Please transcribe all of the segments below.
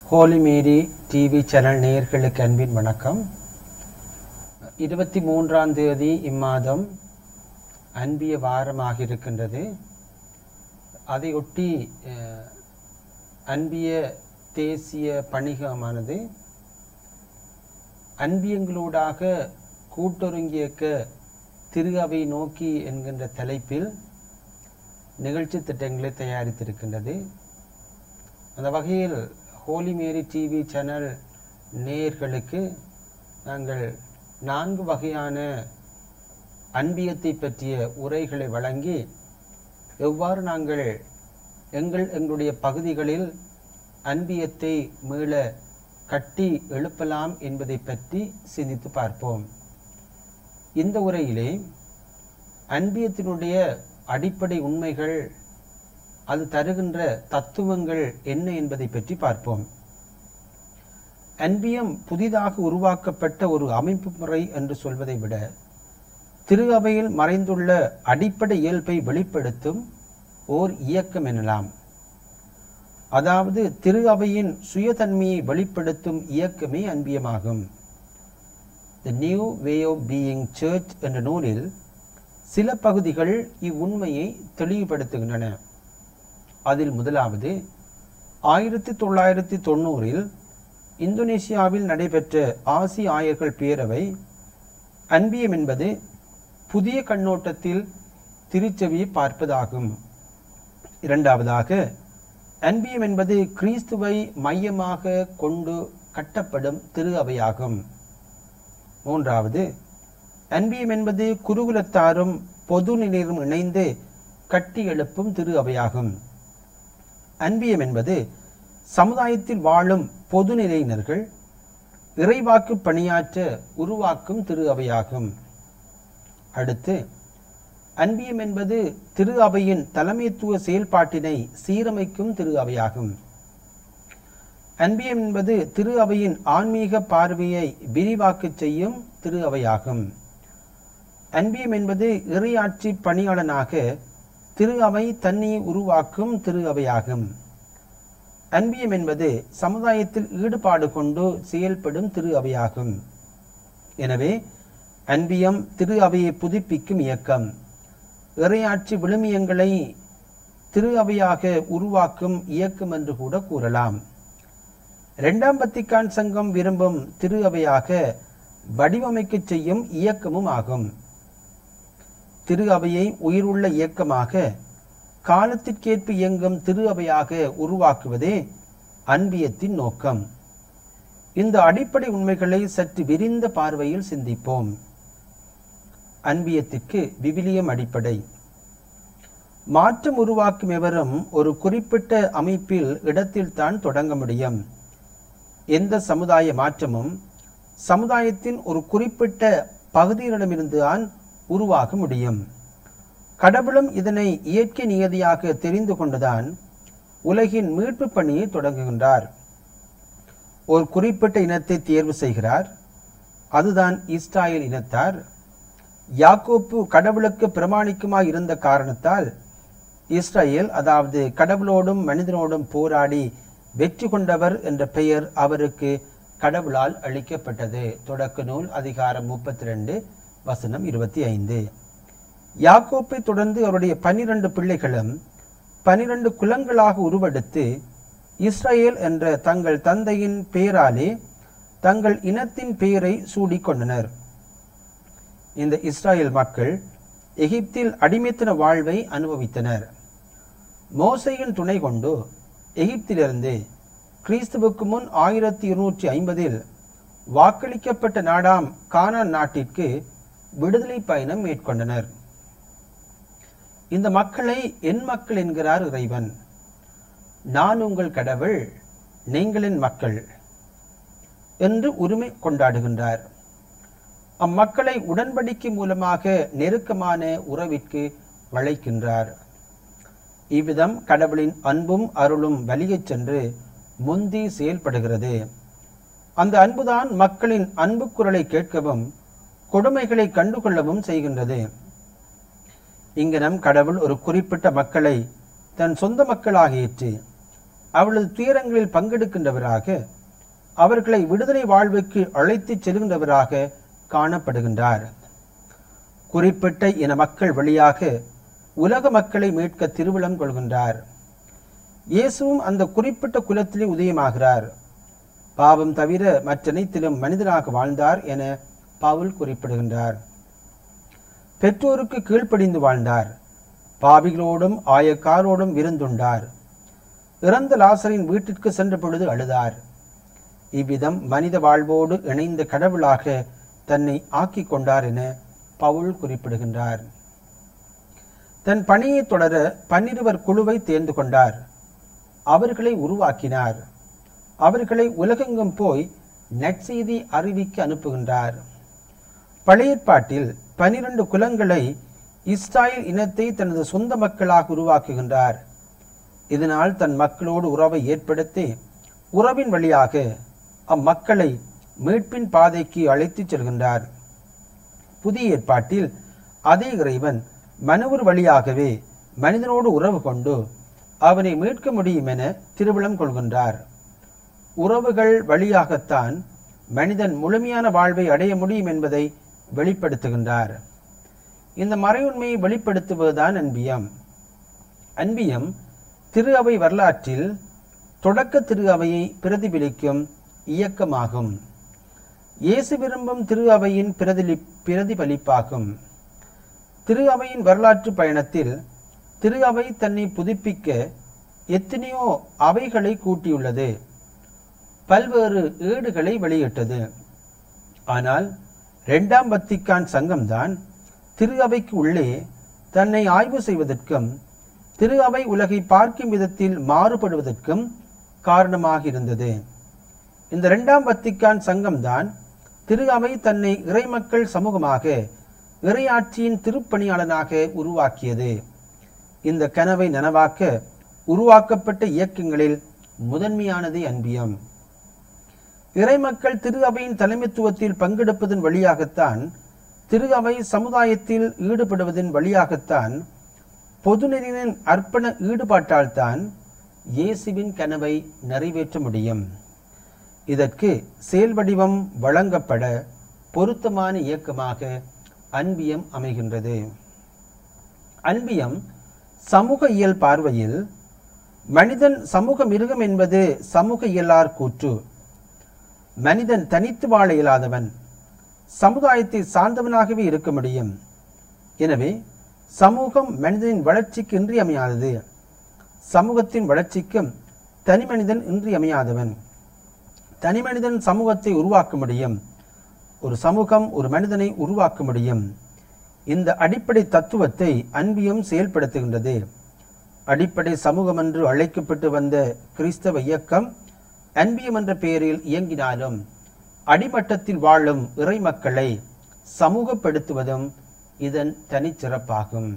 ஹோலி மேரி TV channel நேயர்களுக்கு அன்பின் வணக்கம் இருபத்தி மூன்றாம் தேதி இம்மாதம் அன்பிய வாரமாக இருக்கின்றது அதையொட்டி அஹ், அன்பிய தேசிய பணிகமானது அன்பியங்களூடாக கூட்டொருங்கியக்க திரு அவை நோக்கி என்கின்ற தலைப்பில் நிகழ்ச்சி திட்டங்களை தயாரித்திருக்கின்றது அந்த வகையில் ஹோலி மேரி டிவி சேனல் நேயர்களுக்கு நாங்கள் நான்கு வகையான அன்பியத்தை பற்றிய உரைகளை வழங்கி எவ்வாறு நாங்கள் எங்கள் எங்களுடைய பகுதிகளில் அன்பியத்தை மீள கட்டி எழுப்பலாம் என்பதை பற்றி சிந்தித்து பார்ப்போம் இந்த உரையிலே அன்பியத்தினுடைய அடிப்படை உண்மைகள் அது தருகின்ற தத்துவங்கள் என்ன என்பதை பற்றி பார்ப்போம் அன்பியம் புதிதாக உருவாக்கப்பட்ட ஒரு அமைப்பு முறை என்று சொல்வதை விட திரு அவையில் மறைந்துள்ள அடிப்படை இயல்பை வெளிப்படுத்தும் ஓர் இயக்கம் எனலாம் அதாவது திரு அவையின் சுயதன்மையை வெளிப்படுத்தும் இயக்கமே அன்பியமாகும் The New Way of Being Church என்ற நூலில் சில பகுதிகள் இவ்வுண்மையை தெளிவுபடுத்துகின்றன அதில் முதலாவது ஆயிரத்தி தொள்ளாயிரத்தி தொண்ணூறில் இந்தோனேசியாவில் நடைபெற்ற ஆசிய ஆயர்கள் பேரவை அன்பியம் என்பது புதிய கண்ணோட்டத்தில் திருச்செவியை பார்ப்பதாகும் இரண்டாவதாக அன்பியம் என்பது கிறிஸ்துவை மையமாக கொண்டு கட்டப்படும் திரு அவையாகும் மூன்றாவது அன்பியம் என்பது குருகுலத்தாரும் பொது நிலையிலும் இணைந்து கட்டி எழுப்பும் திரு அவையாகும் அன்பியம் என்பது சமுதாயத்தில் வாழும் பொதுநிலையினர்கள் இறைவாக்கு பணியாற்ற உருவாக்கும் திரு அவையாகும் அடுத்து அன்பியம் என்பது திரு அவையின் தலைமைத்துவ செயல்பாட்டினை சீரமைக்கும் திரு அவையாகும் அன்பியம் என்பது திரு அவையின் ஆன்மீக பார்வையை விரிவாக்கச் செய்யும் திரு அவையாகும் அன்பியம் என்பது இறையாட்சி பணியாளனாக திரு அவை தன்னை உருவாக்கும் திரு அவையாகும் அன்பியம் என்பது சமுதாயத்தில் ஈடுபாடு கொண்டு செயல்படும் திரு அவையாகும் எனவே அன்பியம் திரு அவையை புதுப்பிக்கும் இயக்கம் இறையாட்சி விழுமியங்களை திரு அவையாக உருவாக்கும் இயக்கம் என்று கூட கூறலாம் இரண்டாம் பத்திக்கான் சங்கம் விரும்பும் திரு அவையாக வடிவமைக்கச் செய்யும் இயக்கமும் ஆகும் திரு அவையை உயிருள்ள இயக்கமாக காலத்திற்கேற்ப இயங்கும் திரு அவையாக உருவாக்குவதே அன்பியத்தின் நோக்கம் இந்த அடிப்படை உண்மைகளை சற்று விரிந்த பார்வையில் சிந்திப்போம் அன்பியத்திற்கு விவிலியம் அடிப்படை மாற்றம் உருவாக்கும் எவரும் ஒரு குறிப்பிட்ட அமைப்பில் இடத்தில் தான் தொடங்க முடியும் எந்த சமுதாய மாற்றமும் சமுதாயத்தின் ஒரு குறிப்பிட்ட பகுதியிடமிருந்து தான் உருவாக முடியும் கடவுளும் இதனை இயற்கை நியதியாக தெரிந்து கொண்டுதான் உலகின் மீட்பு பணியை தொடங்குகின்றார் ஒரு குறிப்பிட்ட இனத்தை தேர்வு செய்கிறார் அதுதான் இஸ்ராயல் இனத்தார் யாக்கோப்பு கடவுளுக்கு பிரமாணிக்குமாய் இருந்த காரணத்தால் இஸ்ரேல் அதாவது கடவுளோடும் மனிதனோடும் போராடி வெற்றி கொண்டவர் என்ற பெயர் அவருக்கு கடவுளால் அளிக்கப்பட்டது தொடக்க நூல் அதிகாரம் முப்பத்தி ரெண்டு வசனம் இருபத்தி ஐந்து யாக்கோப்பை தொடர்ந்து அவருடைய பன்னிரண்டு பிள்ளைகளும் பனிரெண்டு குலங்களாக உருவெடுத்து இஸ்ரேல் என்ற தங்கள் தந்தையின் பெயராலே தங்கள் இனத்தின் பெயரை சூடிக்கொண்டனர் இந்த இஸ்ராயல் மக்கள் எகிப்தில் அடிமைத்தன வாழ்வை அனுபவித்தனர் மோசையின் துணை கொண்டு எகிப்திலிருந்து கிறிஸ்துவுக்கு முன் ஆயிரத்தி இருநூற்றி ஐம்பதில் வாக்களிக்கப்பட்ட நாடாம் கானான் நாட்டிற்கு விடுதலை பயணம் மேற்கொண்டனர் இந்த மக்களை என் மக்கள் என்கிறார் இறைவன் நான் உங்கள் கடவுள் நீங்களின் மக்கள் என்று உரிமை கொண்டாடுகின்றார் அம்மக்களை உடன்படிக்கை மூலமாக நெருக்கமான உறவிற்கு வளைக்கின்றார் இவ்விதம் கடவுளின் அன்பும் அருளும் வலியச் சென்று முந்தி செயல்படுகிறது அந்த அன்புதான் மக்களின் அன்பு குரலை கேட்கவும் கொடுமைகளை கண்டுகொள்ளவும் செய்கின்றது இங்கு நம் கடவுள் ஒரு குறிப்பிட்ட மக்களை தன் சொந்த மக்களாக ஏற்று அவளது துயரங்களில் பங்கெடுக்கின்றவராக அவர்களை விடுதலை வாழ்வுக்கு அழைத்துச் செல்கின்றவராக காணப்படுகின்றார் குறிப்பிட்ட இன மக்கள் வழியாக உலக மக்களை மீட்க திருவிழம் கொள்கின்றார் இயேசுவும் அந்த குறிப்பிட்ட குலத்திலே உதயமாகிறார் பாவம் தவிர மற்றனைத்திலும் மனிதனாக வாழ்ந்தார் என பவுல் குறிப்பிடுகின்றார் பெற்றோருக்கு கீழ்ப்படிந்து வாழ்ந்தார் பாவிகளோடும் ஆயக்காரோடும் விருந்துண்டார் இறந்த லாசரின் வீட்டிற்கு சென்ற பொழுது அழுதார் இவ்விதம் மனித வாழ்வோடு இணைந்த கடவுளாக தன்னை ஆக்கிக் கொண்டார் என பவுல் குறிப்பிடுகின்றார் தன் பணியை தொடர பன்னிருவர் குழுவை தேர்ந்து கொண்டார் அவர்களை உருவாக்கினார் அவர்களை உலகெங்கும் போய் நற்செய்தி அறிவிக்க அனுப்புகின்றார் பழைய ஏற்பாட்டில் பனிரெண்டு குலங்களை இஸ்ராயல் இனத்தை தனது சொந்த மக்களாக உருவாக்குகின்றார் இதனால் தன் மக்களோடு உறவை ஏற்படுத்தி உறவின் வழியாக அம்மக்களை மீட்பின் பாதைக்கு அழைத்துச் செல்கின்றார் புதிய ஏற்பாட்டில் அதே இறைவன் மனுவர் வழியாகவே மனிதனோடு உறவு கொண்டு அவனை மீட்க முடியும் என திருவிழம் கொள்கின்றார் உறவுகள் வழியாகத்தான் மனிதன் முழுமையான வாழ்வை அடைய முடியும் என்பதை வெளிப்படுத்துகின்றார் இந்த மறையுண்மையை வெளிப்படுத்துவதுதான் அன்பியம் அன்பியம் திரு அவை வரலாற்றில் தொடக்க திரு அவையை பிரதிபலிக்கும் இயக்கமாகும் இயேசு விரும்பும் திரு அவையின் பிரதிலி பிரதிபலிப்பாகும் திரு அவையின் வரலாற்று பயணத்தில் திரு அவை தன்னை புதுப்பிக்க எத்தனையோ அவைகளை கூட்டியுள்ளது பல்வேறு ஏடுகளை வெளியிட்டது ஆனால் இரண்டாம் வத்திக்கான் சங்கம்தான் திரு அவைக்கு உள்ளே தன்னை ஆய்வு செய்வதற்கும் திரு அவை உலகை பார்க்கும் விதத்தில் மாறுபடுவதற்கும் காரணமாக இருந்தது இந்த இரண்டாம் வத்திக்கான் சங்கம்தான் திரு அவை தன்னை இறைமக்கள் சமூகமாக இறையாட்சியின் திருப்பணியாளனாக உருவாக்கியது இந்த கனவை நனவாக்க உருவாக்கப்பட்ட இயக்கங்களில் முதன்மையானது அன்பியம் இறைமக்கள் திரு அவையின் தலைமைத்துவத்தில் பங்கெடுப்பதன் வழியாகத்தான் திரு அவை சமுதாயத்தில் ஈடுபடுவதன் வழியாகத்தான் பொதுநெறியின் அர்ப்பண ஈடுபாட்டால்தான் இயேசுவின் கனவை நிறைவேற்ற முடியும் இதற்கு செயல் வடிவம் வழங்கப்பட பொருத்தமான இயக்கமாக அன்பியம் அமைகின்றது அன்பியம் சமூக இயல் பார்வையில் மனிதன் சமூக மிருகம் என்பது சமூக இயலார் கூற்று மனிதன் தனித்து வாழ இயலாதவன் சமுதாயத்தை சார்ந்தவனாகவே இருக்க முடியும் எனவே சமூகம் மனிதனின் வளர்ச்சிக்கு இன்றியமையாதது சமூகத்தின் வளர்ச்சிக்கும் தனி மனிதன் இன்றியமையாதவன் தனி மனிதன் சமூகத்தை உருவாக்க முடியும் ஒரு சமூகம் ஒரு மனிதனை உருவாக்க முடியும் இந்த அடிப்படை தத்துவத்தை அன்பியம் செயல்படுத்துகின்றது அடிப்படை சமூகம் என்று அழைக்கப்பட்டு வந்த கிறிஸ்தவ இயக்கம் அன்பியம் என்ற பெயரில் இயங்கினாலும் அடிமட்டத்தில் வாழும் இறை மக்களை சமூகப்படுத்துவதும் இதன் தனிச்சிறப்பாகும்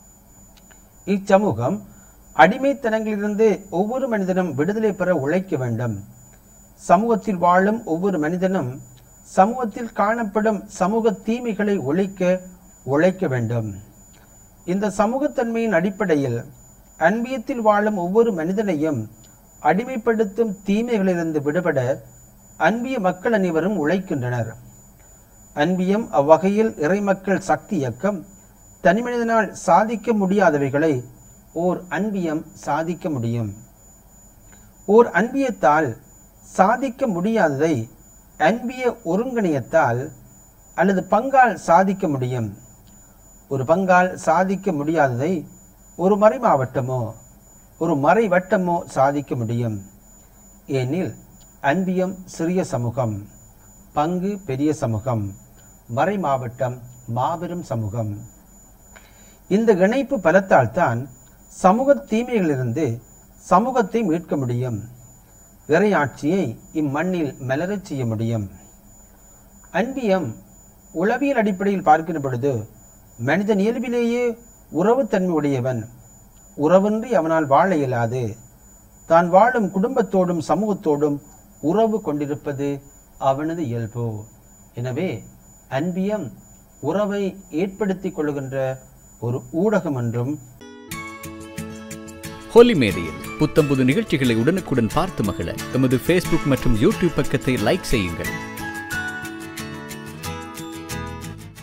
இச்சமூகம் அடிமைத்தனங்களிலிருந்து ஒவ்வொரு மனிதனும் விடுதலை பெற உழைக்க வேண்டும் சமூகத்தில் வாழும் ஒவ்வொரு மனிதனும் சமூகத்தில் காணப்படும் சமூக தீமைகளை ஒழிக்க உழைக்க வேண்டும் இந்த சமூகத்தன்மையின் அடிப்படையில் அன்பியத்தில் வாழும் ஒவ்வொரு மனிதனையும் அடிமைப்படுத்தும் தீமைகளிலிருந்து விடுபட அன்பிய மக்கள் அனைவரும் உழைக்கின்றனர் அன்பியம் அவ்வகையில் இறைமக்கள் சக்தி இயக்கம் தனிமனிதனால் சாதிக்க முடியாதவைகளை ஓர் அன்பியம் சாதிக்க முடியும் ஓர் அன்பியத்தால் சாதிக்க முடியாததை அன்பிய ஒருங்கிணையத்தால் அல்லது பங்கால் சாதிக்க முடியும் ஒரு பங்கால் சாதிக்க முடியாததை ஒரு மறை மாவட்டமோ ஒரு மறை வட்டமோ சாதிக்க முடியும் ஏனில் அன்பியம் சிறிய சமூகம் பங்கு பெரிய சமூகம் மறை மாவட்டம் மாபெரும் சமூகம் இந்த இணைப்பு பலத்தால் தான் சமூக தீமைகளிலிருந்து சமூகத்தை மீட்க முடியும் இறையாட்சியை இம்மண்ணில் மலரச் செய்ய முடியும் அன்பியம் உளவியல் அடிப்படையில் பார்க்கிற பொழுது மனிதன் இயல்பிலேயே உறவுத்தன்மை உடையவன் உறவின்றி அவனால் வாழ இயலாது தான் வாழும் குடும்பத்தோடும் சமூகத்தோடும் உறவு கொண்டிருப்பது அவனது இயல்பு எனவே அன்பியம் உறவை ஏற்படுத்திக் கொள்கின்ற ஒரு ஊடகம் என்றும் ஹோலி மேடையில் புத்தம்புது நிகழ்ச்சிகளை உடனுக்குடன் பார்த்து மகிழ எமது ஃபேஸ்புக் மற்றும் யூடியூப் பக்கத்தை லைக் செய்யுங்கள்